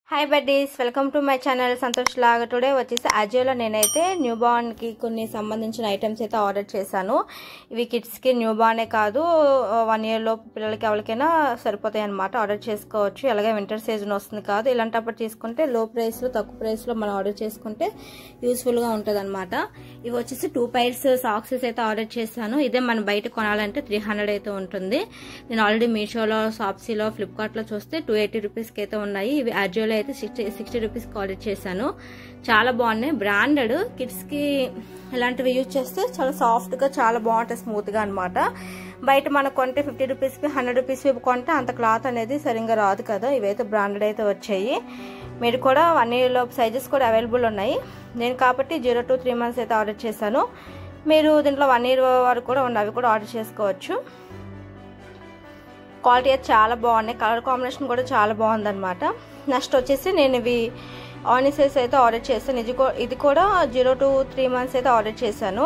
hi buddies welcome to my channel Santosh లాగా today వచ్చేసి అజియోలో నేనైతే న్యూ బార్న్కి కొన్ని సంబంధించిన ఐటమ్స్ అయితే ఆర్డర్ చేశాను ఇవి కిడ్స్కి న్యూ బార్నే కాదు వన్ ఇయర్ లోపు పిల్లలకి ఎవరికైనా సరిపోతాయి అనమాట ఆర్డర్ చేసుకోవచ్చు అలాగే వింటర్ సీజన్ వస్తుంది కాదు ఇలాంటప్పుడు తీసుకుంటే లో ప్రైస్లో తక్కువ ప్రైస్లో మనం ఆర్డర్ చేసుకుంటే యూస్ఫుల్గా ఉంటుంది అనమాట ఇవి వచ్చేసి టూ పైర్స్ సాక్సెస్ అయితే ఆర్డర్ చేశాను ఇదే మనం బయట కొనాలంటే త్రీ హండ్రెడ్ అయితే ఉంటుంది నేను ఆల్రెడీ మీషోలో షాప్సీలో ఫ్లిప్కార్ట్లో చూస్తే టూ ఎయిటీ రూపీస్కి అయితే ఉన్నాయి ఇవి అజియోలో అయితే సిక్స్టీ సిక్స్టీ రూపీస్కి ఆర్డర్ చేశాను చాలా బాగున్నాయి బ్రాండెడ్ కిడ్స్కి ఇలాంటివి యూజ్ చేస్తే చాలా సాఫ్ట్గా చాలా బాగుంటాయి స్మూత్గా అనమాట బయట మనకు కొంటే ఫిఫ్టీ రూపీస్కి హండ్రెడ్ రూపీస్కి కొంటే అంత క్లాత్ అనేది సరిగ్గా రాదు కదా ఇవైతే బ్రాండెడ్ అయితే వచ్చాయి మీరు కూడా వన్ ఇయర్లో సైజెస్ కూడా అవైలబుల్ ఉన్నాయి నేను కాబట్టి జీరో టు త్రీ మంత్స్ అయితే ఆర్డర్ చేశాను మీరు దీంట్లో వన్ ఇయర్ వరకు కూడా ఉన్నవి కూడా ఆర్డర్ చేసుకోవచ్చు క్వాలిటీ అయితే చాలా బాగున్నాయి కలర్ కాంబినేషన్ కూడా చాలా బాగుందన్నమాట నెక్స్ట్ వచ్చేసి నేను ఇవి ఆనిసెస్ అయితే ఆర్డర్ చేశాను ఇది ఇది కూడా జీరో టు త్రీ మంత్స్ అయితే ఆర్డర్ చేశాను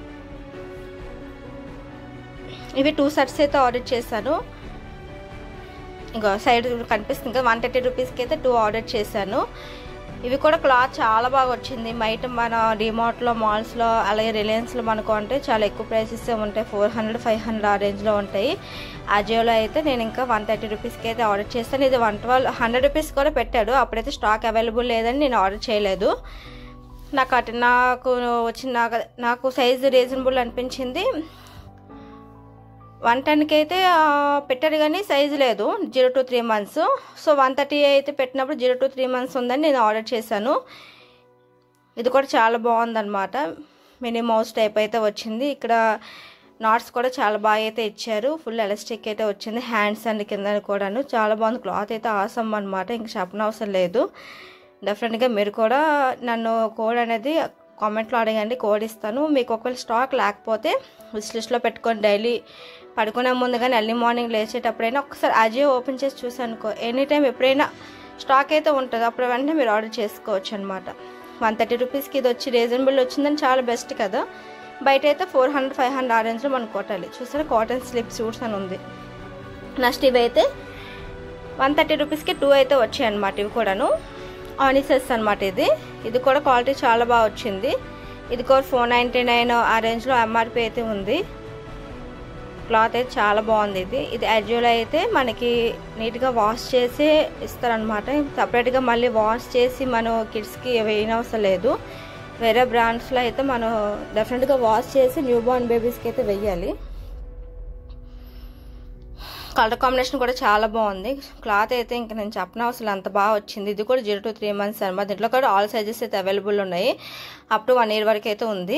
ఇవి టూ సెట్స్ అయితే ఆర్డర్ చేశాను ఇంకా సైడ్ కనిపిస్తుంది కదా వన్ థర్టీ రూపీస్కి అయితే టూ ఆర్డర్ చేశాను ఇవి కూడా క్లాత్ చాలా బాగా వచ్చింది బయట మన డిమార్ట్లో మాల్స్లో అలాగే రిలయన్స్లో మనకు అంటే చాలా ఎక్కువ ప్రైసెస్ ఉంటాయి ఫోర్ హండ్రెడ్ ఫైవ్ హండ్రెడ్ ఆ రేంజ్లో ఉంటాయి అజియోలో అయితే నేను ఇంకా వన్ థర్టీ రూపీస్కి అయితే ఆర్డర్ చేస్తాను ఇది వన్ ట్వెల్వ్ హండ్రెడ్ రూపీస్ కూడా పెట్టాడు అప్పుడైతే స్టాక్ అవైలబుల్ లేదని నేను ఆర్డర్ చేయలేదు నాకు అటు నాకు వచ్చిన నాకు నాకు సైజు రీజనబుల్ అనిపించింది వన్ టెన్కి అయితే పెట్టాడు కానీ సైజు లేదు zero to three months so one thirty అయితే పెట్టినప్పుడు జీరో టు త్రీ మంత్స్ ఉందని నేను ఆర్డర్ చేశాను ఇది కూడా చాలా బాగుందన్నమాట మినీ మౌస్ టైప్ అయితే వచ్చింది ఇక్కడ నాట్స్ కూడా చాలా బాగా అయితే ఇచ్చారు ఫుల్ ఎలాస్టిక్ అయితే వచ్చింది హ్యాండ్స్ అండ్ కింద కూడాను చాలా బాగుంది క్లాత్ అయితే ఆసమ్ అనమాట ఇంక చెప్పనవసరం లేదు డెఫినెట్గా మీరు కూడా నన్ను కోడ్ అనేది కామెంట్లో అడగండి కోడ్ ఇస్తాను మీకు ఒకవేళ స్టాక్ లేకపోతే విష్ లిస్ట్లో పెట్టుకొని డైలీ పడుకునే ముందు కానీ ఎర్లీ మార్నింగ్ లేచేటప్పుడైనా ఒకసారి అజియో ఓపెన్ చేసి చూసానుకో ఎనీ టైం ఎప్పుడైనా స్టాక్ అయితే ఉంటుంది అప్పుడు వెంటనే మీరు ఆర్డర్ చేసుకోవచ్చు అనమాట వన్ థర్టీ రూపీస్కి ఇది వచ్చి రీజనబుల్ వచ్చిందని చాలా బెస్ట్ కదా బయట అయితే ఫోర్ హండ్రెడ్ ఫైవ్ హండ్రెడ్ ఆ రేంజ్లో మనం కొట్టాలి చూసారా కాటన్ స్లిప్ సూట్స్ అని ఉంది నెక్స్ట్ ఇవి అయితే వన్ థర్టీ రూపీస్కి టూ అయితే వచ్చాయి అనమాట ఇవి కూడాను ఆనిసెస్ అనమాట ఇది ఇది కూడా క్వాలిటీ చాలా బాగా వచ్చింది ఇది కూడా ఫోర్ నైంటీ నైన్ ఆ రేంజ్లో ఎంఆర్పి అయితే ఉంది క్లాత్ అయితే చాలా బాగుంది ఇది ఇది అజియోలో అయితే మనకి నీట్గా వాష్ చేసి ఇస్తారనమాట సపరేట్గా మళ్ళీ వాష్ చేసి మనం కిడ్స్కి వేయనవసరం లేదు వేరే బ్రాండ్స్లో అయితే మనం డెఫినెట్గా వాష్ చేసి న్యూ బార్న్ బేబీస్కి అయితే వెయ్యాలి కలర్ కాంబినేషన్ కూడా చాలా బాగుంది క్లాత్ అయితే ఇంకా నేను చెప్పిన అసలు అంత బాగా వచ్చింది ఇది కూడా జీరో టు త్రీ మంత్స్ అనమాట దీంట్లో కూడా ఆల్ సైజెస్ అయితే అవైలబుల్ ఉన్నాయి అప్ టు వన్ ఇయర్ వరకు అయితే ఉంది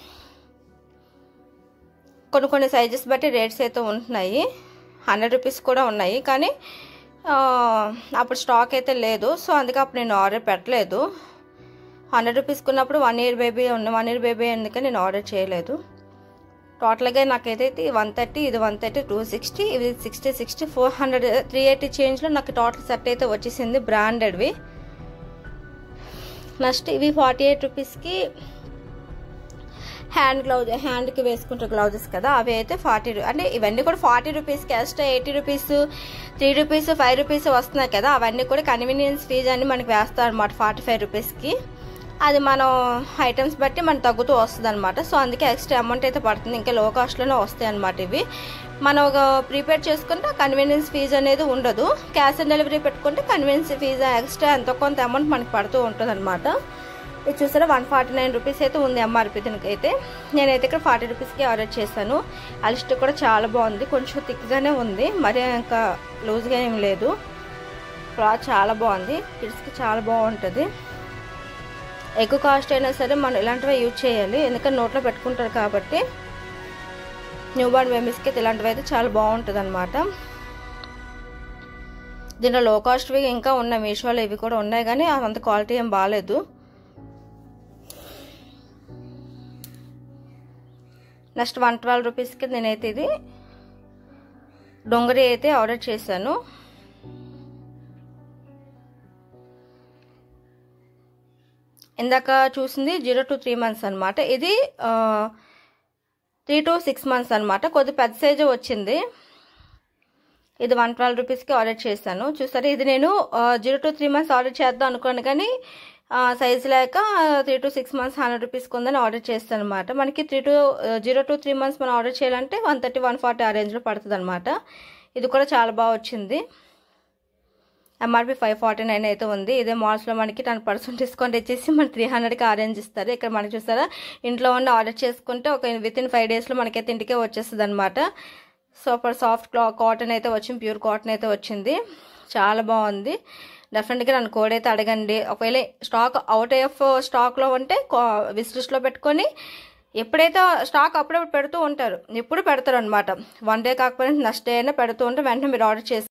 కొన్ని కొన్ని సైజెస్ బట్టి రేట్స్ అయితే ఉంటున్నాయి హండ్రెడ్ రూపీస్ కూడా ఉన్నాయి కానీ అప్పుడు స్టాక్ అయితే లేదు సో అందుకే అప్పుడు నేను ఆర్డర్ పెట్టలేదు హండ్రెడ్ రూపీస్కి ఉన్నప్పుడు వన్ ఇయర్ బేబీ ఉన్న వన్ ఇయర్ బేబీ అందుకని నేను ఆర్డర్ చేయలేదు టోటల్గా నాకైతే వన్ థర్టీ ఇది వన్ థర్టీ టూ సిక్స్టీ ఇది sixty sixty four hundred three eighty చేంజ్లో నాకు టోటల్ సెట్ అయితే వచ్చేసింది బ్రాండెడ్వి నెక్స్ట్ ఇవి ఫార్టీ ఎయిట్ రూపీస్కి హ్యాండ్ గ్లౌజ్ హ్యాండ్కి వేసుకుంటే గ్లౌజెస్ కదా అవి అయితే ఫార్టీ అంటే ఇవన్నీ కూడా ఫార్టీ రూపీస్కి extra eighty rupees three rupees five rupees వస్తున్నాయి కదా అవన్నీ కూడా కన్వీనియన్స్ ఫీజ్ అని మనకి వేస్తారు అనమాట ఫార్టీ ఫైవ్ రూపీస్కి అది మనం ఐటమ్స్ బట్టి మనం తగ్గుతూ వస్తుంది అనమాట సో అందుకే ఎక్స్ట్రా అమౌంట్ అయితే పడుతుంది ఇంకా లో కాస్ట్లోనే వస్తాయి అనమాట ఇవి మనం ఒక ప్రీపేడ్ చేసుకుంటే కన్వీనియన్స్ ఫీజు అనేది ఉండదు క్యాష్ ఆన్ డెలివరీ పెట్టుకుంటే కన్వీనియన్స్ ఫీజు ఎక్స్ట్రా ఎంతో కొంత అమౌంట్ మనకి పడుతూ ఉంటుంది అనమాట ఇది చూసారా వన్ ఫార్టీ నైన్ రూపీస్ అయితే ఉంది ఎంఆర్పి దీనికి అయితే నేనైతే ఇక్కడ ఫార్టీ రూపీస్కి ఆర్డర్ చేశాను ఆ లిస్ట్ కూడా చాలా బాగుంది కొంచెం థిక్గానే ఉంది మరి ఇంకా లూజ్గా ఏం లేదు క్లాత్ చాలా బాగుంది కిడ్స్కి చాలా బాగుంటుంది ఎక్కువ కాస్ట్ అయినా సరే మనం ఇలాంటివి యూజ్ చేయాలి ఎందుకంటే నోట్లో పెట్టుకుంటారు కాబట్టి న్యూ బార్న్ బేబీస్కి ఇలాంటివి అయితే చాలా బాగుంటుంది అనమాట దీంట్లో లో కాస్ట్వి ఇంకా ఉన్నాయి మీషోలో ఇవి కూడా ఉన్నాయి కానీ అంత క్వాలిటీ ఏం బాగాలేదు నెక్స్ట్ వన్ ట్వెల్వ్ రూపీస్కి నేనైతే ఇది డొంగరి అయితే ఆర్డర్ చేశాను ఇందాక చూసింది జీరో టు త్రీ మంత్స్ అనమాట ఇది త్రీ టు సిక్స్ మంత్స్ అనమాట కొద్ది పెద్ద సైజు వచ్చింది ఇది వన్ ట్వెల్వ్ రూపీస్కి ఆర్డర్ చేశాను చూసారా ఇది నేను zero to three months order చేద్దాం అనుకున్నాను కానీ సైజ్ లేక three to six months hundred రూపీస్కి ఉందని ఆర్డర్ చేస్తాను అనమాట మనకి three to zero to three months మనం ఆర్డర్ చేయాలంటే వన్ థర్టీ వన్ ఫార్టీ ఆ రేంజ్లో పడుతుంది అనమాట ఇది కూడా చాలా బాగా వచ్చింది ఎంఆర్పి ఫైవ్ ఫార్టీ నైన్ అయితే ఉంది ఇదే మాల్స్లో మనకి టెన్ పర్సెంట్ డిస్కౌంట్ ఇచ్చేసి మన త్రీ హండ్రెడ్కి అరేంజ్ ఇస్తారు ఇక్కడ మనకి చూస్తారా ఇంట్లో ఉండి ఆర్డర్ చేసుకుంటే ఒక విత్ ఇన్ ఫైవ్ డేస్లో మనకైతే ఇంటికే వచ్చేస్తుంది అనమాట సూపర్ సాఫ్ట్ క్లా కాటన్ అయితే వచ్చింది ప్యూర్ కాటన్ అయితే వచ్చింది చాలా బాగుంది డెఫినెట్గా నన్ను కోడ్ అయితే అడగండి ఒకవేళ స్టాక్ అవుట్ ఆఫ్ స్టాక్లో ఉంటే విస్ లిస్ట్లో పెట్టుకొని ఎప్పుడైతే స్టాక్ అప్పుడప్పుడు పెడుతూ ఉంటారు ఎప్పుడు పెడతారు అనమాట వన్ డే కాకపోయినా నెక్స్ట్ డే అయినా పెడుతూ ఉంటే వెంటనే మీరు ఆర్డర్ చేసి